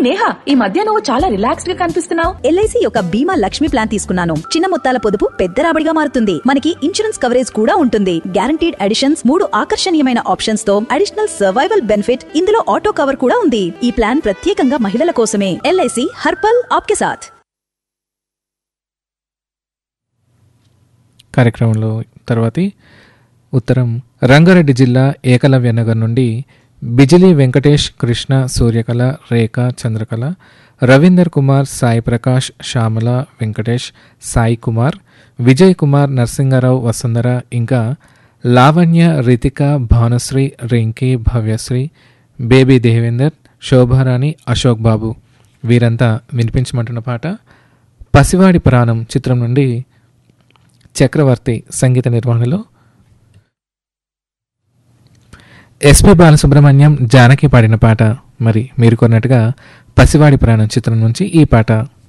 నేహా ఈ మధ్య నువ్వు చాలా రిలాక్స్డ్ గా కనిపిస్తున్నావు ఎల్ఐసి యొక్క బీమా లక్ష్మి ప్లాన్ తీసుకున్నాను చిన్న మొత్తాల పొదుపు పెద్ద రాబడిగా మారుతుంది మనకి ఇన్సూరెన్స్ కవరేజ్ కూడా ఉంటుంది గ్యారంటీడ్ అడిషన్స్ మూడు ఆకర్షణీయమైన ఆప్షన్స్ తో అడిషనల్ సర్వైవల్ బెనిఫిట్ ఇందులో ఆటో కవర్ కూడా ఉంది ఈ ప్లాన్ ప్రత్యేకంగా మహిళల కోసమే ఎల్ఐసి హర్పల్ ఆప్కే సాథ్ కార్యక్రమంలో తర్వాతి ఉత్తరం రంగారెడ్డి జిల్లా ఏకలవ్య నగర్ నుండి బిజిలీ వెంకటేష్ కృష్ణ సూర్యకళ రేఖ చంద్రకళ రవీందర్ కుమార్ సాయి ప్రకాష్ శ్యామల వెంకటేష్ సాయి కుమార్ విజయ్ కుమార్ నరసింగారావు వసుంధర ఇంకా లావణ్య రితిక భానుశ్రీ రింకీ భవ్యశ్రీ బేబీ దేవేందర్ శోభారాణి అశోక్ బాబు వీరంతా వినిపించమంటున్న పాట పసివాడి ప్రాణం చిత్రం నుండి చక్రవర్తి సంగీత నిర్వహణలో ఎస్పి బాలసుబ్రహ్మణ్యం జానకి పాడిన పాట మరి మీరు కొన్నట్టుగా పసివాడి ప్రాణం చిత్రం నుంచి ఈ పాట